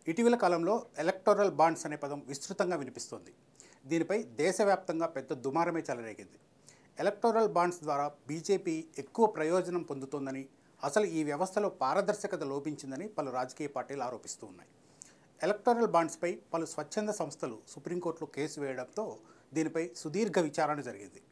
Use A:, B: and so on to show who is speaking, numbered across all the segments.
A: ఇటీవల కాలంలో electoral bonds అనే పదం విస్తృతంగా వినిపిస్తోంది దీనిపై దేశవ్యాప్తంగా పెద్ద దుమారమే చెలరేగింది ఎలక్టోరల్ బాండ్స్ ద్వారా బీజేపీ ఎక్కువ ప్రయోజనం పొందుతోందని అసలు ఈ వ్యవస్థలో పారదర్శకత లోపించిందని పలు రాజకీయ పార్టీలు ఆరోపిస్తూ ఉన్నాయి ఎలక్టోరల్ బాండ్స్పై పలు స్వచ్ఛంద సంస్థలు సుప్రీంకోర్టులో కేసు వేయడంతో దీనిపై సుదీర్ఘ విచారణ జరిగింది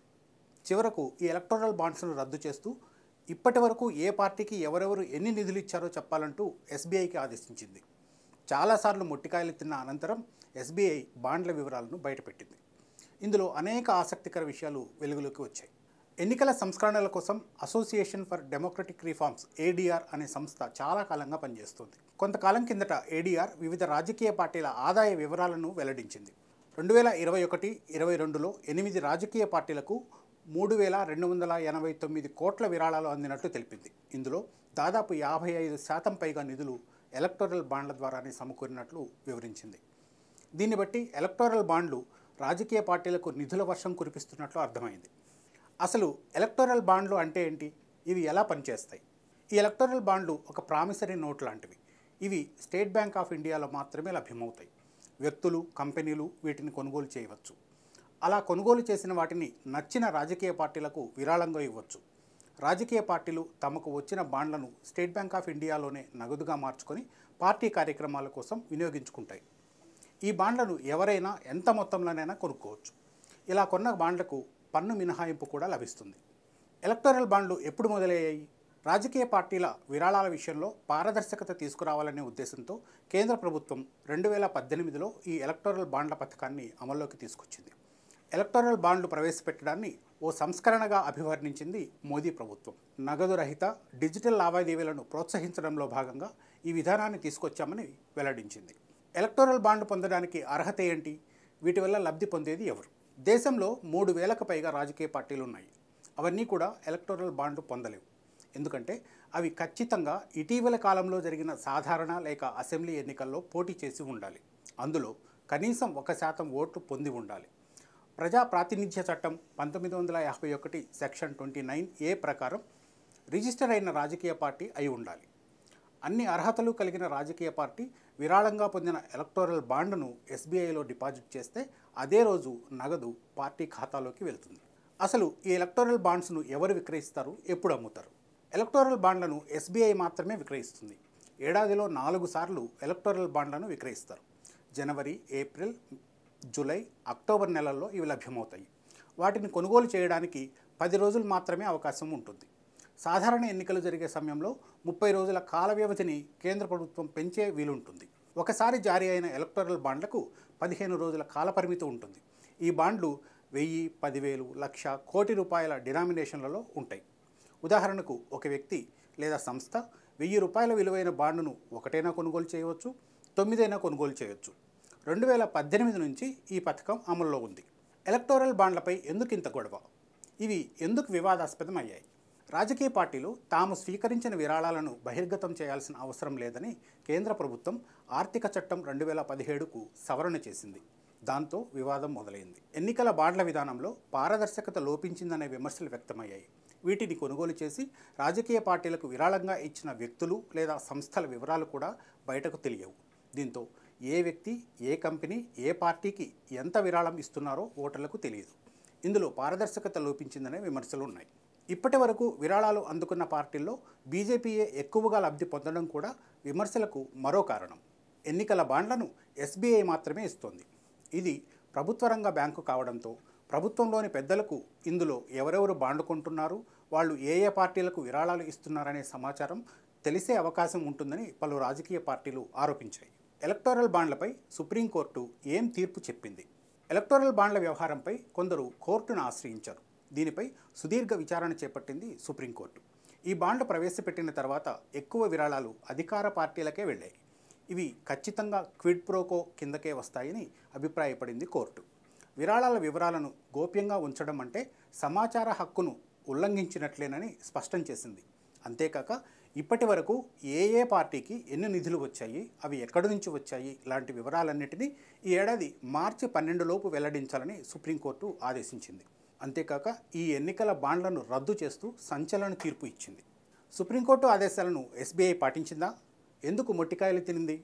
A: చివరకు ఈ ఎలక్టోరల్ బాండ్స్ను రద్దు చేస్తూ ఇప్పటి వరకు ఏ పార్టీకి ఎవరెవరు ఎన్ని నిధులు ఇచ్చారో చెప్పాలంటూ ఎస్బీఐకి ఆదేశించింది చాలాసార్లు మొట్టికాయలు తిన్న అనంతరం ఎస్బీఐ బాండ్ల వివరాలను బయటపెట్టింది ఇందులో అనేక ఆసక్తికర విషయాలు వెలుగులోకి వచ్చాయి ఎన్నికల సంస్కరణల కోసం association for democratic reforms ADR అనే సంస్థ చాలా కాలంగా పనిచేస్తుంది కొంతకాలం కిందట ఏడీఆర్ వివిధ రాజకీయ పార్టీల ఆదాయ వివరాలను వెల్లడించింది రెండు వేల ఇరవై ఒకటి ఇరవై రెండులో ఎనిమిది రాజకీయ పార్టీలకు మూడు వేల రెండు వందల ఎనభై తొమ్మిది కోట్ల విరాళాలు అందినట్లు తెలిపింది ఇందులో దాదాపు యాభై ఐదు శాతం పైగా నిధులు ఎలక్టోరల్ బాండ్ల ద్వారానే సమకూరినట్లు వివరించింది దీన్ని బట్టి ఎలక్టోరల్ బాండ్లు రాజకీయ పార్టీలకు నిధుల వర్షం కురిపిస్తున్నట్లు అర్థమైంది అసలు ఎలక్టోరల్ బాండ్లు అంటే ఏంటి ఇవి ఎలా పనిచేస్తాయి ఈ ఎలక్టోరల్ బాండ్లు ఒక ప్రామిసరీ నోట్ లాంటివి ఇవి స్టేట్ బ్యాంక్ ఆఫ్ ఇండియాలో మాత్రమే లభ్యమవుతాయి వ్యక్తులు కంపెనీలు వీటిని కొనుగోలు చేయవచ్చు అలా కొనుగోలు చేసిన వాటిని నచ్చిన రాజకీయ పార్టీలకు విరాళంగా ఇవ్వచ్చు రాజకీయ పార్టీలు తమకు వచ్చిన బాండ్లను స్టేట్ బ్యాంక్ ఆఫ్ ఇండియాలోనే నగదుగా మార్చుకొని పార్టీ కార్యక్రమాల కోసం వినియోగించుకుంటాయి ఈ బాండ్లను ఎవరైనా ఎంత మొత్తంలోనైనా కొనుక్కోవచ్చు ఇలా కొన్న బాండ్లకు పన్ను మినహాయింపు కూడా లభిస్తుంది ఎలక్టోరల్ బాండ్లు ఎప్పుడు మొదలయ్యాయి రాజకీయ పార్టీల విరాళాల విషయంలో పారదర్శకత తీసుకురావాలనే ఉద్దేశంతో కేంద్ర ప్రభుత్వం రెండు వేల పద్దెనిమిదిలో ఈ ఎలక్టోరల్ బాండ్ల పథకాన్ని అమల్లోకి తీసుకొచ్చింది ఎలక్టోరల్ బాండ్లు ప్రవేశపెట్టడాన్ని ఓ సంస్కరణగా అభివర్ణించింది మోదీ ప్రభుత్వం నగదు రహిత డిజిటల్ లావాదేవీలను ప్రోత్సహించడంలో భాగంగా ఈ విధానాన్ని తీసుకొచ్చామని వెల్లడించింది ఎలక్టోరల్ బాండ్ పొందడానికి అర్హత ఏంటి వీటి వల్ల లబ్ధి పొందేది ఎవరు దేశంలో మూడు వేలకు పైగా రాజకీయ పార్టీలు ఉన్నాయి అవన్నీ కూడా ఎలక్టోరల్ బాండ్ పొందలేవు ఎందుకంటే అవి ఖచ్చితంగా ఇటీవల కాలంలో జరిగిన సాధారణ లేక అసెంబ్లీ ఎన్నికల్లో పోటీ చేసి ఉండాలి అందులో కనీసం ఒక శాతం ఓట్లు పొంది ఉండాలి ప్రజా ప్రాతినిధ్య చట్టం పంతొమ్మిది వందల యాభై ఒకటి సెక్షన్ ట్వంటీ నైన్ ఏ ప్రకారం రిజిస్టర్ అయిన రాజకీయ పార్టీ అయి ఉండాలి అన్ని అర్హతలు కలిగిన రాజకీయ పార్టీ విరాళంగా పొందిన ఎలక్టోరల్ బాండ్ను ఎస్బీఐలో డిపాజిట్ చేస్తే అదే రోజు నగదు పార్టీ ఖాతాలోకి వెళ్తుంది అసలు ఈ ఎలక్టోరల్ బాండ్స్ను ఎవరు విక్రయిస్తారు ఎప్పుడు అమ్ముతారు ఎలక్టోరల్ బాండ్లను ఎస్బీఐ మాత్రమే విక్రయిస్తుంది ఏడాదిలో నాలుగు సార్లు ఎలక్టోరల్ బాండ్లను విక్రయిస్తారు జనవరి ఏప్రిల్ జూలై అక్టోబర్ నెలల్లో ఇవి లభ్యమవుతాయి వాటిని కొనుగోలు చేయడానికి పది రోజులు మాత్రమే అవకాశం ఉంటుంది సాధారణ ఎన్నికలు జరిగే సమయంలో ముప్పై రోజుల కాల వ్యవధిని కేంద్ర ప్రభుత్వం పెంచే వీలుంటుంది ఒకసారి జారీ అయిన ఎలక్టోరల్ బాండ్లకు పదిహేను రోజుల కాల పరిమితి ఉంటుంది ఈ బాండ్లు వెయ్యి పదివేలు లక్ష కోటి రూపాయల డినామినేషన్లలో ఉంటాయి ఉదాహరణకు ఒక వ్యక్తి లేదా సంస్థ వెయ్యి రూపాయల విలువైన బాండును ఒకటైనా కొనుగోలు చేయవచ్చు తొమ్మిదైనా కొనుగోలు చేయవచ్చు రెండు వేల పద్దెనిమిది నుంచి ఈ పథకం అమల్లో ఉంది ఎలక్టోరల్ బాండ్లపై ఎందుకు ఇంత గొడవ ఇవి ఎందుకు వివాదాస్పదం అయ్యాయి రాజకీయ పార్టీలు తాము స్వీకరించిన విరాళాలను బహిర్గతం చేయాల్సిన అవసరం లేదని కేంద్ర ప్రభుత్వం ఆర్థిక చట్టం రెండు వేల పదిహేడుకు సవరణ చేసింది దాంతో వివాదం మొదలైంది ఎన్నికల బాండ్ల విధానంలో పారదర్శకత లోపించిందనే విమర్శలు వ్యక్తమయ్యాయి వీటిని కొనుగోలు చేసి రాజకీయ పార్టీలకు విరాళంగా ఇచ్చిన వ్యక్తులు లేదా సంస్థల వివరాలు కూడా బయటకు తెలియవు దీంతో ఏ వ్యక్తి ఏ కంపెనీ ఏ పార్టీకి ఎంత విరాళం ఇస్తున్నారో ఓటర్లకు తెలియదు ఇందులో పారదర్శకత లోపించిందనే విమర్శలు ఉన్నాయి ఇప్పటి వరకు విరాళాలు అందుకున్న పార్టీల్లో బీజేపీయే ఎక్కువగా లబ్ధి పొందడం కూడా విమర్శలకు మరో కారణం ఎన్నికల బాండ్లను ఎస్బీఐ మాత్రమే ఇస్తోంది ఇది ప్రభుత్వ రంగ బ్యాంకు కావడంతో ప్రభుత్వంలోని పెద్దలకు ఇందులో ఎవరెవరు బాండ్లు కొంటున్నారు వాళ్ళు ఏ ఏ పార్టీలకు విరాళాలు ఇస్తున్నారనే సమాచారం తెలిసే అవకాశం ఉంటుందని పలు రాజకీయ పార్టీలు ఆరోపించాయి ఎలక్టోరల్ బాండ్లపై సుప్రీంకోర్టు ఏం తీర్పు చెప్పింది ఎలక్టోరల్ బాండ్ల వ్యవహారంపై కొందరు కోర్టును ఆశ్రయించారు దీనిపై సుదీర్ఘ విచారణ చేపట్టింది సుప్రీంకోర్టు ఈ బాండ్లు ప్రవేశపెట్టిన తర్వాత ఎక్కువ విరాళాలు అధికార పార్టీలకే వెళ్ళాయి ఇవి ఖచ్చితంగా క్విడ్ ప్రోకో కిందకే వస్తాయని అభిప్రాయపడింది కోర్టు విరాళాల వివరాలను గోప్యంగా ఉంచడం అంటే సమాచార హక్కును ఉల్లంఘించినట్లేనని స్పష్టం చేసింది అంతేకాక ఇప్పటి వరకు ఏ ఏ పార్టీకి ఎన్ని నిధులు వచ్చాయి అవి ఎక్కడి నుంచి వచ్చాయి లాంటి వివరాలన్నిటినీ ఈ ఏడాది మార్చి పన్నెండులోపు వెల్లడించాలని సుప్రీంకోర్టు ఆదేశించింది అంతేకాక ఈ ఎన్నికల బాండ్లను రద్దు చేస్తూ సంచలన తీర్పు ఇచ్చింది సుప్రీంకోర్టు ఆదేశాలను ఎస్బీఐ పాటించిందా ఎందుకు మొట్టికాయలు తినింది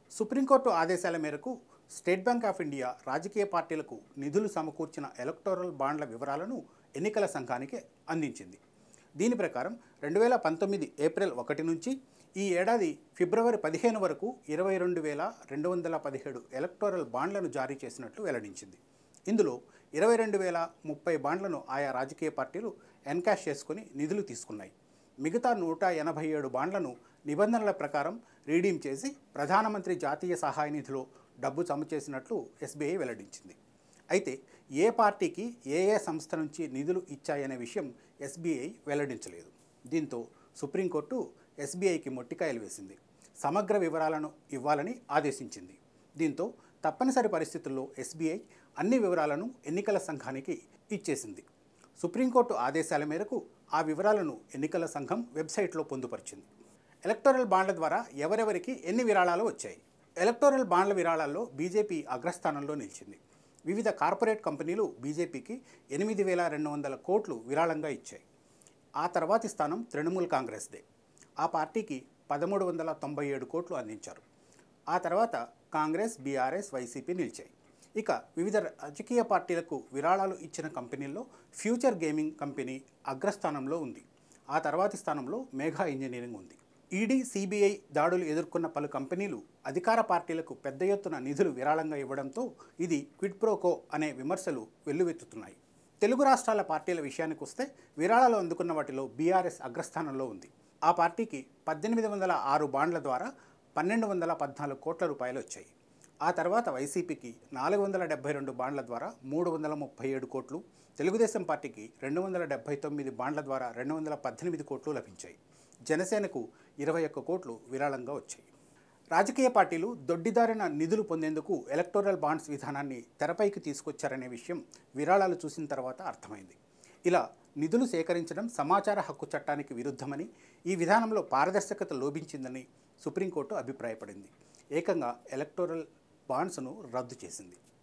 A: సుప్రీంకోర్టు ఆదేశాల మేరకు స్టేట్ బ్యాంక్ ఆఫ్ ఇండియా రాజకీయ పార్టీలకు నిధులు సమకూర్చిన ఎలక్టోరల్ బాండ్ల వివరాలను ఎన్నికల సంఘానికి అందించింది దీని ప్రకారం రెండు వేల పంతొమ్మిది ఏప్రిల్ ఒకటి నుంచి ఈ ఏడాది ఫిబ్రవరి పదిహేను వరకు ఇరవై రెండు వేల రెండు వందల పదిహేడు ఎలక్టోరల్ బాండ్లను జారీ చేసినట్లు వెల్లడించింది ఇందులో ఇరవై రెండు వేల ముప్పై బాండ్లను ఆయా రాజకీయ పార్టీలు ఎన్కాష్ చేసుకుని నిధులు తీసుకున్నాయి మిగతా నూట ఎనభై ఏడు బాండ్లను నిబంధనల ప్రకారం రీడీమ్ చేసి ప్రధానమంత్రి జాతీయ సహాయ నిధిలో డబ్బు జమ చేసినట్లు ఎస్బీఐ వెల్లడించింది అయితే ఏ పార్టీకి ఏ ఏ సంస్థ నుంచి నిధులు ఇచ్చాయనే విషయం ఎస్బీఐ వెల్లడించలేదు దీంతో సుప్రీంకోర్టు ఎస్బీఐకి మొట్టికాయలు వేసింది సమగ్ర వివరాలను ఇవ్వాలని ఆదేశించింది దీంతో తప్పనిసరి పరిస్థితుల్లో ఎస్బీఐ అన్ని వివరాలను ఎన్నికల సంఘానికి ఇచ్చేసింది సుప్రీంకోర్టు ఆదేశాల మేరకు ఆ వివరాలను ఎన్నికల సంఘం వెబ్సైట్లో పొందుపరిచింది ఎలక్టోరల్ బాండ్ల ద్వారా ఎవరెవరికి ఎన్ని విరాళాలు వచ్చాయి ఎలక్టోరల్ బాండ్ల విరాళాల్లో బీజేపీ అగ్రస్థానంలో నిలిచింది వివిధ కార్పొరేట్ కంపెనీలు బీజేపీకి ఎనిమిది వేల రెండు వందల కోట్లు విరాళంగా ఇచ్చాయి ఆ తర్వాతి స్థానం తృణమూల్ కాంగ్రెస్దే ఆ పార్టీకి పదమూడు వందల తొంభై ఏడు కోట్లు అందించారు ఆ తర్వాత కాంగ్రెస్ బీఆర్ఎస్ వైసీపీ నిలిచాయి ఇక వివిధ రాజకీయ పార్టీలకు విరాళాలు ఇచ్చిన కంపెనీల్లో ఫ్యూచర్ గేమింగ్ కంపెనీ అగ్రస్థానంలో ఉంది ఆ తర్వాతి స్థానంలో మేఘా ఇంజనీరింగ్ ఉంది ఈడీ సిబిఐ దాడులు ఎదుర్కొన్న పలు కంపెనీలు అధికార పార్టీలకు పెద్ద ఎత్తున నిధులు విరాళంగా ఇవ్వడంతో ఇది క్విడ్ ప్రోకో అనే విమర్శలు వెల్లువెత్తుతున్నాయి తెలుగు రాష్ట్రాల పార్టీల విషయానికి వస్తే విరాళాలు అందుకున్న వాటిలో బీఆర్ఎస్ అగ్రస్థానంలో ఉంది ఆ పార్టీకి పద్దెనిమిది వందల ఆరు బాండ్ల ద్వారా పన్నెండు వందల పద్నాలుగు కోట్ల రూపాయలు వచ్చాయి ఆ తర్వాత వైసీపీకి నాలుగు వందల డెబ్బై రెండు బాండ్ల ద్వారా మూడు వందల ముప్పై ఏడు కోట్లు తెలుగుదేశం పార్టీకి రెండు వందల డెబ్బై తొమ్మిది బాండ్ల ద్వారా రెండు వందల పద్దెనిమిది కోట్లు లభించాయి జనసేనకు ఇరవై ఒక్క కోట్లు విరాళంగా వచ్చాయి రాజకీయ పార్టీలు దొడ్డిదారిన నిధులు పొందేందుకు ఎలక్టోరల్ బాండ్స్ విధానాన్ని తెరపైకి తీసుకొచ్చారనే విషయం విరాళాలు చూసిన తర్వాత అర్థమైంది ఇలా నిధులు సేకరించడం సమాచార హక్కు చట్టానికి విరుద్ధమని ఈ విధానంలో పారదర్శకత లోపించిందని సుప్రీంకోర్టు అభిప్రాయపడింది ఏకంగా ఎలక్టోరల్ బాండ్స్ను రద్దు చేసింది